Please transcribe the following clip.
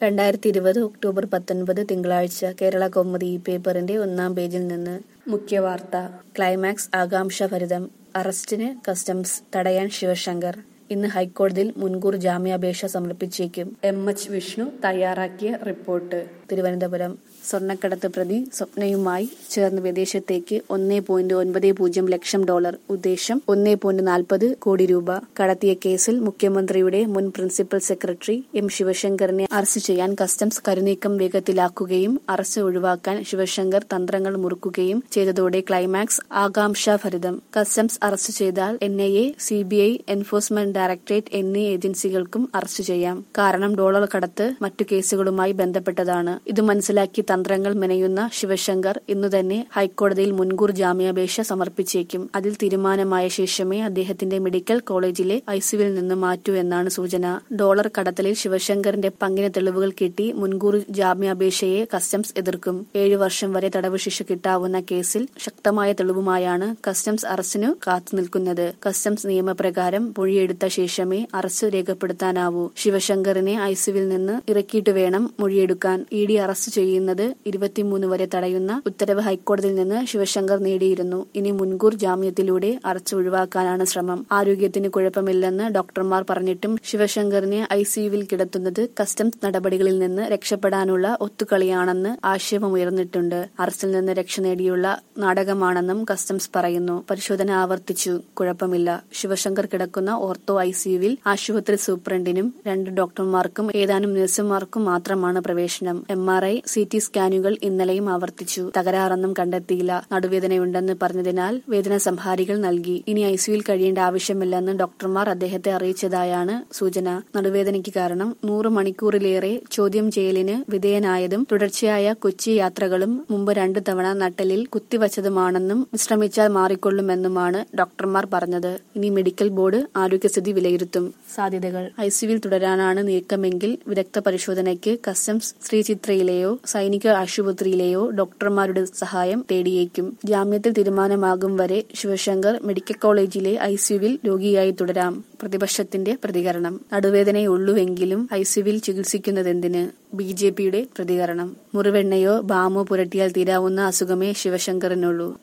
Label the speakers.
Speaker 1: രണ്ടായിരത്തി ഇരുപത് ഒക്ടോബർ പത്തൊൻപത് തിങ്കളാഴ്ച കേരള കൗമുദി ഈ പേപ്പറിന്റെ ഒന്നാം പേജിൽ നിന്ന് മുഖ്യവാർത്ത ക്ലൈമാക്സ് ആകാംക്ഷഭരിതം അറസ്റ്റിന് കസ്റ്റംസ് തടയാൻ ശിവശങ്കർ ഇന്ന് ഹൈക്കോടതിയിൽ മുൻകൂർ ജാമ്യാപേക്ഷ സമർപ്പിച്ചേക്കും എം എച്ച് വിഷ്ണു തയ്യാറാക്കിയ റിപ്പോർട്ട് തിരുവനന്തപുരം സ്വർണ്ണക്കടത്ത് പ്രതി സ്വപ്നയുമായി ചേർന്ന് വിദേശത്തേക്ക് ഒന്നേ പോയിന്റ് ഒൻപത് പൂജ്യം ലക്ഷം ഡോളർ ഉദ്ദേശം ഒന്നേ പോയിന്റ് നാൽപ്പത് കോടി രൂപ കടത്തിയ കേസിൽ മുഖ്യമന്ത്രിയുടെ മുൻ പ്രിൻസിപ്പൽ സെക്രട്ടറി എം ശിവശങ്കറിനെ അറസ്റ്റ് ചെയ്യാൻ കസ്റ്റംസ് കരുനീക്കം വേഗത്തിലാക്കുകയും അറസ്റ്റ് ഒഴിവാക്കാൻ ശിവശങ്കർ തന്ത്രങ്ങൾ മുറുക്കുകയും ചെയ്തതോടെ ക്ലൈമാക്സ് ആകാംക്ഷാഭരിതം കസ്റ്റംസ് അറസ്റ്റ് ചെയ്താൽ N I A C B I enforcement directorate എന്നീ ഏജൻസികൾക്കും അറസ്റ്റ് ചെയ്യാം കാരണം ഡോളർ കടത്ത് മറ്റു കേസുകളുമായി ബന്ധപ്പെട്ടതാണ് ഇത് മനസ്സിലാക്കി തന്ത്രങ്ങൾ മെനയുന്ന ശിവശങ്കർ ഇന്നു തന്നെ ഹൈക്കോടതിയിൽ മുൻകൂർ ജാമ്യാപേക്ഷ സമർപ്പിച്ചേക്കും അതിൽ തീരുമാനമായ ശേഷമേ അദ്ദേഹത്തിന്റെ മെഡിക്കൽ കോളേജിലെ ഐസിയുവിൽ നിന്ന് മാറ്റൂ എന്നാണ് സൂചന ഡോളർ കടത്തലിൽ ശിവശങ്കറിന്റെ പങ്കിന് തെളിവുകൾ കിട്ടി മുൻകൂർ ജാമ്യാപേക്ഷയെ കസ്റ്റംസ് എതിർക്കും ഏഴു വർഷം വരെ തടവ് ശിക്ഷ കിട്ടാവുന്ന കേസിൽ ശക്തമായ തെളിവുമായാണ് കസ്റ്റംസ് അറസ്റ്റിനു കാത്തുനിൽക്കുന്നത് കസ്റ്റംസ് നിയമപ്രകാരം മൊഴിയെടുത്ത ശേഷമേ അറസ്റ്റ് രേഖപ്പെടുത്താനാവൂ ശിവശങ്കറിനെ ഐസിയുവിൽ നിന്ന് ഇറക്കിയിട്ട് വേണം മൊഴിയെടുക്കാൻ ഇ ഡി അറസ്റ്റ് ചെയ്യുന്നത് ഇരുപത്തിമൂന്ന് വരെ തടയുന്ന ഉത്തരവ് ഹൈക്കോടതിയിൽ നിന്ന് ശിവശങ്കർ നേടിയിരുന്നു ഇനി മുൻകൂർ ജാമ്യത്തിലൂടെ അറസ്റ്റ് ഒഴിവാക്കാനാണ് ശ്രമം ആരോഗ്യത്തിന് കുഴപ്പമില്ലെന്ന് ഡോക്ടർമാർ പറഞ്ഞിട്ടും ശിവശങ്കറിനെ ഐസിയുവിൽ കിടത്തുന്നത് കസ്റ്റംസ് നടപടികളിൽ നിന്ന് രക്ഷപ്പെടാനുള്ള ഒത്തുകളിയാണെന്ന് ആക്ഷേപമുയർന്നിട്ടുണ്ട് അറസ്റ്റിൽ നിന്ന് രക്ഷ നേടിയുള്ള നാടകമാണെന്നും കസ്റ്റംസ് പറയുന്നു പരിശോധന ആവർത്തിച്ചു കുഴപ്പമില്ല ശിവശങ്കർ കിടക്കുന്ന ഓർത്തോ ഐസിയുവിൽ ആശുപത്രി സൂപ്രണ്ടിനും രണ്ട് ഡോക്ടർമാർക്കും ഏതാനും നഴ്സുമാർക്കും മാത്രമാണ് പ്രവേശനം M R I C T സ്കാനുകൾ ഇന്നലെയും ആവർത്തിച്ചു തകരാറൊന്നും കണ്ടെത്തിയില്ല നടുവേദനയുണ്ടെന്ന് പറഞ്ഞതിനാൽ വേദന സംഹാരികൾ നൽകി ഇനി ഐസിയുയിൽ കഴിയേണ്ട ആവശ്യമില്ലെന്ന് ഡോക്ടർമാർ അദ്ദേഹത്തെ അറിയിച്ചതായാണ് സൂചന നടുവേദനയ്ക്ക് കാരണം നൂറ് മണിക്കൂറിലേറെ ചോദ്യം ചെയ്യലിന് വിധേയനായതും തുടർച്ചയായ കൊച്ചി യാത്രകളും മുമ്പ് രണ്ടു തവണ നട്ടലിൽ കുത്തിവച്ചതുമാണെന്നും വിശ്രമിച്ചാൽ മാറിക്കൊള്ളുമെന്നുമാണ് ഡോക്ടർമാർ പറഞ്ഞത് ഇനി മെഡിക്കൽ ബോർഡ് ആരോഗ്യസ്ഥിതി വിലയിരുത്തും സാധ്യതകൾ ഐസിയുവിൽ തുടരാനാണ് നീക്കമെങ്കിൽ വിദഗ്ധ പരിശോധനയ്ക്ക് കസ്റ്റംസ് ശ്രീചിത്രയിലെയോ സൈനിക ആശുപത്രിയിലെയോ ഡോക്ടർമാരുടെ സഹായം തേടിയേക്കും ജാമ്യത്തിൽ തീരുമാനമാകും വരെ ശിവശങ്കർ മെഡിക്കൽ കോളേജിലെ ഐസിയുവിൽ രോഗിയായി തുടരാം പ്രതിപക്ഷത്തിന്റെ പ്രതികരണം നടുവേദനയുള്ളുവെങ്കിലും ഐസിയുവിൽ ചികിത്സിക്കുന്നതെന്തിന് ബി ജെ പിയുടെ പ്രതികരണം മുറിവെണ്ണയോ ബാമോ പുരട്ടിയാൽ തീരാവുന്ന അസുഖമേ ശിവശങ്കറിനുള്ളൂ